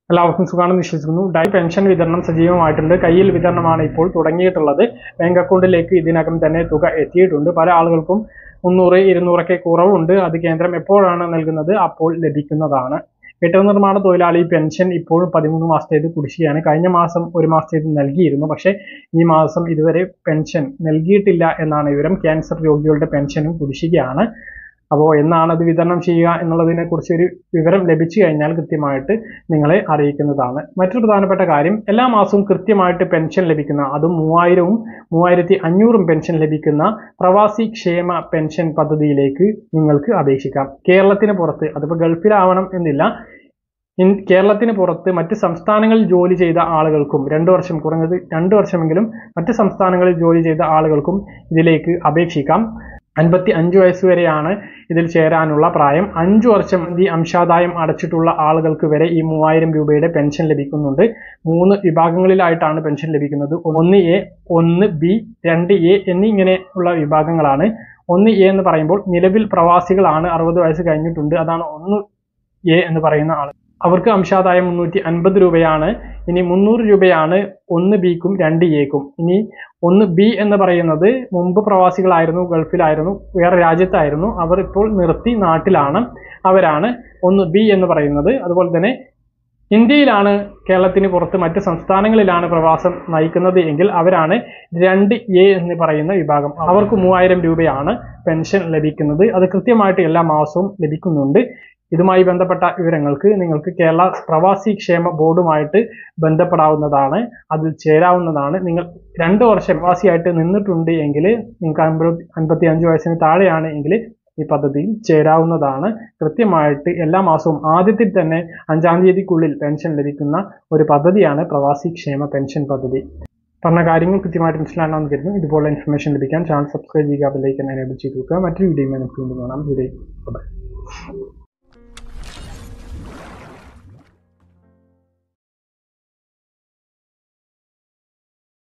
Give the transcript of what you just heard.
എല്ലാവർക്കും സുഖാണെന്ന് വിശ്വസിക്കുന്നു dye pension വിതരണം സജീവമായിട്ടുണ്ട് കയ്യിൽ വിതരണമാണ് ഇപ്പോൾ തുടങ്ങിയിട്ടുള്ളത് ബാങ്ക് അക്കൗണ്ടിലേക്ക് ഇതിനകം തന്നെ തുക എത്തിയിട്ടുണ്ട് പല ആളുകൾക്കും മുന്നൂറ് ഇരുന്നൂറൊക്കെ കുറവുണ്ട് അത് കേന്ദ്രം എപ്പോഴാണ് നൽകുന്നത് അപ്പോൾ ലഭിക്കുന്നതാണ് കെട്ടിട നിർമ്മാണ തൊഴിലാളി പെൻഷൻ ഇപ്പോഴും പതിമൂന്ന് മാസത്തേത് കുടിശ്ശികയാണ് കഴിഞ്ഞ മാസം ഒരു മാസത്തേത് നൽകിയിരുന്നു പക്ഷേ ഈ മാസം ഇതുവരെ പെൻഷൻ നൽകിയിട്ടില്ല എന്നാണ് വിവരം ക്യാൻസർ രോഗികളുടെ പെൻഷനും കുടിശ്ശികയാണ് അപ്പോൾ എന്നാണ് അത് വിതരണം ചെയ്യുക എന്നുള്ളതിനെ കുറിച്ച് ഒരു വിവരം ലഭിച്ചു കഴിഞ്ഞാൽ കൃത്യമായിട്ട് നിങ്ങളെ അറിയിക്കുന്നതാണ് മറ്റൊരു പ്രധാനപ്പെട്ട കാര്യം എല്ലാ മാസവും കൃത്യമായിട്ട് പെൻഷൻ ലഭിക്കുന്ന അതും മൂവായിരവും മൂവായിരത്തി അഞ്ഞൂറും പെൻഷൻ ലഭിക്കുന്ന പ്രവാസി ക്ഷേമ പെൻഷൻ പദ്ധതിയിലേക്ക് നിങ്ങൾക്ക് അപേക്ഷിക്കാം കേരളത്തിന് പുറത്ത് അതിപ്പോൾ ഗൾഫിലാവണം എന്നില്ല ഇൻ കേരളത്തിന് പുറത്ത് മറ്റ് സംസ്ഥാനങ്ങളിൽ ജോലി ചെയ്ത ആളുകൾക്കും രണ്ട് വർഷം കുറഞ്ഞത് രണ്ട് വർഷമെങ്കിലും മറ്റ് സംസ്ഥാനങ്ങളിൽ ജോലി ചെയ്ത ആളുകൾക്കും ഇതിലേക്ക് അപേക്ഷിക്കാം അൻപത്തി അഞ്ച് വയസ്സ് വരെയാണ് ഇതിൽ ചേരാനുള്ള പ്രായം അഞ്ചു വർഷം ഈ അംശാദായം അടച്ചിട്ടുള്ള ആളുകൾക്ക് വരെ ഈ മൂവായിരം രൂപയുടെ പെൻഷൻ ലഭിക്കുന്നുണ്ട് മൂന്ന് വിഭാഗങ്ങളിലായിട്ടാണ് പെൻഷൻ ലഭിക്കുന്നത് ഒന്ന് എ ഒന്ന് ബി രണ്ട് എ എന്നിങ്ങനെ ഉള്ള വിഭാഗങ്ങളാണ് ഒന്ന് എ എന്ന് പറയുമ്പോൾ നിലവിൽ പ്രവാസികളാണ് അറുപത് വയസ്സ് കഴിഞ്ഞിട്ടുണ്ട് അതാണ് ഒന്ന് എ എന്ന് പറയുന്ന ആൾ അവർക്ക് അംശാദായം മുന്നൂറ്റി അൻപത് രൂപയാണ് ഇനി മുന്നൂറ് രൂപയാണ് ഒന്ന് ബിക്കും രണ്ട് എക്കും ഇനി ഒന്ന് ബി എന്ന് പറയുന്നത് മുമ്പ് പ്രവാസികളായിരുന്നു ഗൾഫിലായിരുന്നു വേറെ രാജ്യത്തായിരുന്നു അവർ ഇപ്പോൾ നിർത്തി നാട്ടിലാണ് അവരാണ് ഒന്ന് ബി എന്ന് പറയുന്നത് അതുപോലെ തന്നെ ഇന്ത്യയിലാണ് കേരളത്തിന് പുറത്ത് മറ്റ് സംസ്ഥാനങ്ങളിലാണ് പ്രവാസം നയിക്കുന്നത് എങ്കിൽ അവരാണ് രണ്ട് എ എന്ന് പറയുന്ന വിഭാഗം അവർക്ക് മൂവായിരം രൂപയാണ് പെൻഷൻ ലഭിക്കുന്നത് അത് കൃത്യമായിട്ട് എല്ലാ മാസവും ലഭിക്കുന്നുണ്ട് ഇതുമായി ബന്ധപ്പെട്ട വിവരങ്ങൾക്ക് നിങ്ങൾക്ക് കേരള പ്രവാസി ക്ഷേമ ബോർഡുമായിട്ട് ബന്ധപ്പെടാവുന്നതാണ് അതിൽ ചേരാവുന്നതാണ് നിങ്ങൾ രണ്ട് വർഷം പ്രവാസിയായിട്ട് നിന്നിട്ടുണ്ട് എങ്കിൽ നിങ്ങൾക്ക് അൻപത്തി അൻപത്തി അഞ്ച് വയസ്സിന് താഴെയാണ് എങ്കിൽ ഈ പദ്ധതിയിൽ ചേരാവുന്നതാണ് കൃത്യമായിട്ട് എല്ലാ മാസവും ആദ്യത്തിൽ തന്നെ അഞ്ചാം തീയതിക്കുള്ളിൽ പെൻഷൻ ലഭിക്കുന്ന ഒരു പദ്ധതിയാണ് പ്രവാസി ക്ഷേമ പെൻഷൻ പദ്ധതി പറഞ്ഞ കാര്യങ്ങൾ കൃത്യമായിട്ട് മനസ്സിലാണെന്ന് കരുതുന്നു ഇതുപോലെ ഇൻഫർമേഷൻ ലഭിക്കാൻ ചാനൽ സബ്സ്ക്രൈബ് ചെയ്യുക ബെല്ലൈക്കൻ എനേബിൾ ചെയ്ത് വെക്കുക മറ്റൊരു വീഡിയോ നമുക്ക് വീണ്ടും കാണാം വീഡിയോ